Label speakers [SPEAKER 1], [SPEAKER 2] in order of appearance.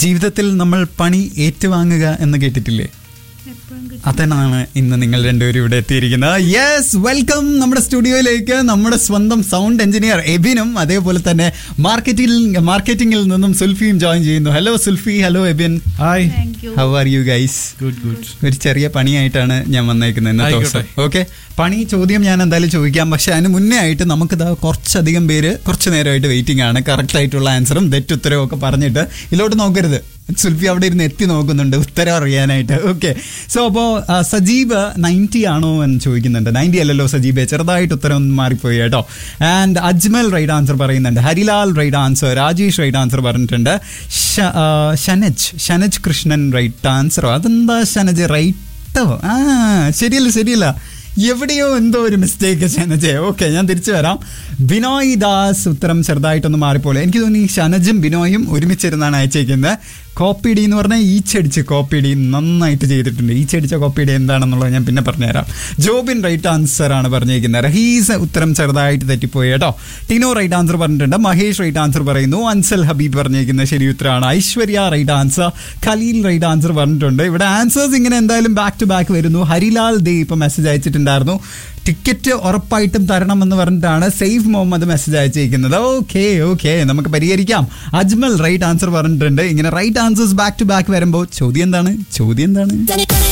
[SPEAKER 1] ജീവിതത്തിൽ നമ്മൾ പണി ഏറ്റുവാങ്ങുക എന്ന് കേട്ടിട്ടില്ലേ അതാണ് ഇന്ന് നിങ്ങൾ രണ്ടുപേരും ഇവിടെ എത്തിയിരിക്കുന്നത് യെസ് വെൽക്കം നമ്മുടെ സ്റ്റുഡിയോയിലേക്ക് നമ്മുടെ സ്വന്തം സൗണ്ട് എഞ്ചിനീയർ എബിനും അതേപോലെ തന്നെ മാർക്കറ്റിൽ മാർക്കറ്റിംഗിൽ നിന്നും സുൽഫിയും ജോയിൻ ചെയ്യുന്നു hello Sulfi hello Ebin
[SPEAKER 2] hi
[SPEAKER 3] thank you
[SPEAKER 1] how are you guys
[SPEAKER 2] good good
[SPEAKER 1] ഒരു ചെറിയ പണിയായിട്ടാണ് ഞാൻ വന്നേക്കുന്നത് ഇന്നത്തെ ദിവസം
[SPEAKER 2] ആയിക്കോട്ടെ.
[SPEAKER 1] ഓക്കെ പണി ചോദ്യം ഞാൻ എന്തായാലും ചോദിക്കാം പക്ഷെ അതിന് മുന്നേ ആയിട്ട് നമുക്കിതാ കുറച്ചധികം പേര് കുറച്ച് നേരമായിട്ട് വെയിറ്റിംഗ് ആണ് കറക്റ്റ് ആയിട്ടുള്ള ആൻസറും തെറ്റുത്തരവും ഒക്കെ പറഞ്ഞിട്ട് ഇതിലോട്ട് നോക്കരുത് സുൽഫി അവിടെ ഇരുന്ന് എത്തി നോക്കുന്നുണ്ട് ഉത്തരം അറിയാനായിട്ട് ഓക്കെ സോ അപ്പോൾ സജീബ് നയൻറ്റി ആണോ എന്ന് ചോദിക്കുന്നുണ്ട് നയൻറ്റി അല്ലല്ലോ സജീബ് ചെറുതായിട്ട് ഉത്തരം ഒന്ന് മാറിപ്പോയി കേട്ടോ ആൻഡ് അജ്മൽ റൈറ്റ് ആൻസർ പറയുന്നുണ്ട് Harilal right answer Rajesh right answer പറഞ്ഞിട്ടുണ്ട് ഷ- ആ, ഷനജ് ഷനജ് കൃഷ്ണൻ റൈറ്റ് ആൻസറോ അതെന്താ ഷനജ് റൈറ്റോ ആ ശരിയല്ല ശരിയല്ല എവിടെയോ എന്തോ ഒരു മിസ്റ്റേക്ക് ഷനജെ ഓക്കെ ഞാൻ തിരിച്ചു വരാം ബിനോയ് ദാസ് ഉത്തരം ചെറുതായിട്ടൊന്ന് മാറിപ്പോലെ എനിക്ക് തോന്നി ഈ ഷനജും ബിനോയും ഒരുമിച്ചിരുന്നാണ് അയച്ചേക്കുന്നത് കോപ്പി ഡി എന്ന് പറഞ്ഞാൽ ഈച്ചടിച്ച് കോപ്പി ഡി നന്നായിട്ട് ചെയ്തിട്ടുണ്ട് ഈച്ചടിച്ച കോപ്പി ഡി എന്താണെന്നുള്ളത് ഞാൻ പിന്നെ പറഞ്ഞുതരാം ജോബിൻ റൈറ്റ് ആൻസർ ആണ് പറഞ്ഞിരിക്കുന്നത് റഹീസ് ഉത്തരം ചെറുതായിട്ട് തെറ്റിപ്പോയി കേട്ടോ ടിനോ റൈറ്റ് ആൻസർ പറഞ്ഞിട്ടുണ്ട് മഹേഷ് റൈറ്റ് ആൻസർ പറയുന്നു അൻസൽ ഹബീബ് പറഞ്ഞിരിക്കുന്ന ശരി ഉത്തരമാണ് Aishwarya right answer Khaleel right answer പറഞ്ഞിട്ടുണ്ട് ഇവിടെ ആൻസേഴ്സ് ഇങ്ങനെ എന്തായാലും ബാക്ക് ടു ബാക്ക് വരുന്നു ഹരിലാൽ ദേ ഇപ്പൊ മെസ്സേജ് അയച്ചിട്ടുണ്ടായിരുന്നു ടിക്കറ്റ് ഉറപ്പായിട്ടും തരണം എന്ന് പറഞ്ഞിട്ടാണ് സേഫ് മുഹമ്മദ് മെസ്സേജ് അയച്ചിരിക്കുന്നത് ഓക്കെ ഓക്കെ നമുക്ക് പരിഹരിക്കാം അജ്മൽ റൈറ്റ് ആൻസർ പറഞ്ഞിട്ടുണ്ട് ഇങ്ങനെ right answers back to back വരുമ്പോൾ ചോദ്യം എന്താണ് ചോദ്യം എന്താണ്